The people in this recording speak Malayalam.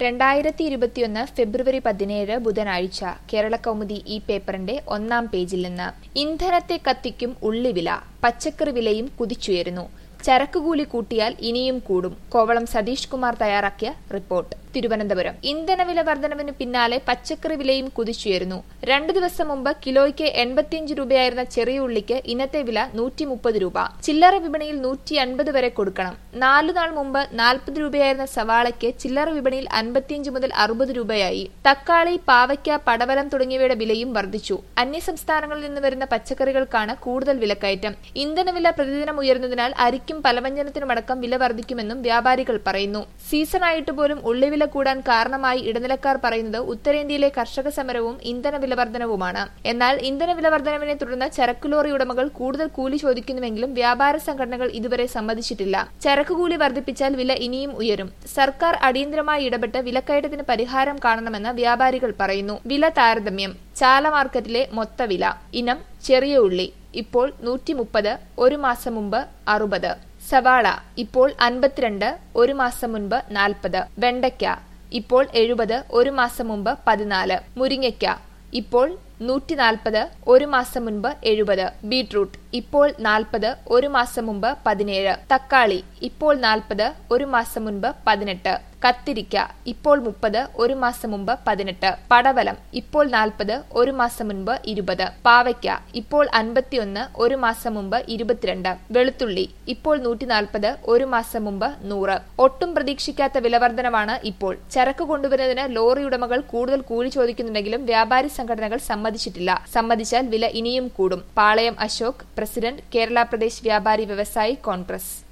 രണ്ടായിരത്തി ഇരുപത്തിയൊന്ന് ഫെബ്രുവരി പതിനേഴ് ബുധനാഴ്ച കേരളകൗമുദി ഈ പേപ്പറിന്റെ ഒന്നാം പേജിൽ നിന്ന് ഇന്ധനത്തെ കത്തിക്കും ഉള്ളിവില പച്ചക്കറി വിലയും കുതിച്ചുയരുന്നു ചരക്കുകൂലി കൂട്ടിയാൽ ഇനിയും കൂടും കോവളം സതീഷ് കുമാർ തയ്യാറാക്കിയ റിപ്പോർട്ട് തിരുവനന്തപുരം ഇന്ധനവില വർധനവിന് പിന്നാലെ പച്ചക്കറി വിലയും കുതിച്ചുയരുന്നു രണ്ടു ദിവസം മുമ്പ് കിലോയ്ക്ക് എൺപത്തിയഞ്ച് രൂപയായിരുന്ന ചെറിയ ഉള്ളിക്ക് ഇന്നത്തെ വില നൂറ്റി മുപ്പത് രൂപ ചില്ലറ വിപണിയിൽ നൂറ്റി അൻപത് വരെ കൊടുക്കണം നാലു നാൾ മുമ്പ് നാൽപ്പത് രൂപയായിരുന്ന സവാളയ്ക്ക് ചില്ലറ വിപണിയിൽ അൻപത്തിയഞ്ച് മുതൽ അറുപത് രൂപയായി തക്കാളി പാവയ്ക്ക പടവലം തുടങ്ങിയവയുടെ വിലയും വർദ്ധിച്ചു അന്യസംസ്ഥാനങ്ങളിൽ നിന്ന് വരുന്ന പച്ചക്കറികൾക്കാണ് കൂടുതൽ വിലക്കയറ്റം ഇന്ധനവില പ്രതിദിനം ഉയർന്നതിനാൽ അരിക്കും പലവ്യഞ്ജനത്തിനുമടക്കം വില വർദ്ധിക്കുമെന്നും വ്യാപാരികൾ പറയുന്നു സീസണായിട്ട് പോലും ഉള്ളിവില കൂടാൻ കാരണമായി ഇടനിലക്കാർ പറയുന്നത് ഉത്തരേന്ത്യയിലെ കർഷക സമരവും ഇന്ധന വില വർധനവുമാണ് എന്നാൽ ഇന്ധന വില വർധനവിനെ തുടർന്ന് ചരക്ക് ലോറി ഉടമകൾ കൂടുതൽ കൂലി ചോദിക്കുന്നുവെങ്കിലും വ്യാപാര സംഘടനകൾ ഇതുവരെ സമ്മതിച്ചിട്ടില്ല ചരക്ക് കൂലി വർദ്ധിപ്പിച്ചാൽ വില ഇനിയും ഉയരും സർക്കാർ അടിയന്തരമായി ഇടപെട്ട് വിലക്കയറ്റത്തിന് പരിഹാരം കാണണമെന്ന് വ്യാപാരികൾ പറയുന്നു വില താരതമ്യം ചാല മാർക്കറ്റിലെ മൊത്തവില ഇനം ചെറിയ ഉള്ളി ഇപ്പോൾ നൂറ്റി മുപ്പത് ഒരു മാസം മുമ്പ് അറുപത് സവാള ഇപ്പോൾ അൻപത്തിരണ്ട് ഒരു മാസം മുൻപ് നാൽപ്പത് വെണ്ടയ്ക്ക ഇപ്പോൾ എഴുപത് ഒരു മാസം മുമ്പ് പതിനാല് മുരിങ്ങയ്ക്ക ഇപ്പോൾ നൂറ്റി നാൽപ്പത് ഒരു മാസം മുൻപ് എഴുപത് ബീട്രൂട്ട് ഇപ്പോൾ നാൽപ്പത് ഒരു മാസം മുമ്പ് പതിനേഴ് തക്കാളി ഇപ്പോൾ നാൽപ്പത് ഒരു മാസം മുൻപ് പതിനെട്ട് കത്തിരിക്ക ഇപ്പോൾ മുപ്പത് ഒരു മാസം മുമ്പ് പതിനെട്ട് പടവലം ഇപ്പോൾ നാൽപ്പത് ഒരു മാസം മുൻപ് ഇരുപത് പാവയ്ക്ക ഇപ്പോൾ അൻപത്തിയൊന്ന് ഒരു മാസം മുമ്പ് ഇരുപത്തിരണ്ട് വെളുത്തുള്ളി ഇപ്പോൾ നൂറ്റി നാൽപ്പത് ഒരു മാസം മുമ്പ് നൂറ് ഒട്ടും പ്രതീക്ഷിക്കാത്ത വിലവർധനവാണ് ഇപ്പോൾ ചരക്ക് കൊണ്ടുവരുന്നതിന് ലോറി ഉടമകൾ കൂടുതൽ കൂലി ചോദിക്കുന്നുണ്ടെങ്കിലും വ്യാപാരി സംഘടനകൾ സമ്മതിച്ചിട്ടില്ല സമ്മതിച്ചാൽ വില ഇനിയും കൂടും പാളയം അശോക് പ്രസിഡന്റ് കേരള പ്രദേശ് വ്യാപാരി വ്യവസായി കോൺഗ്രസ്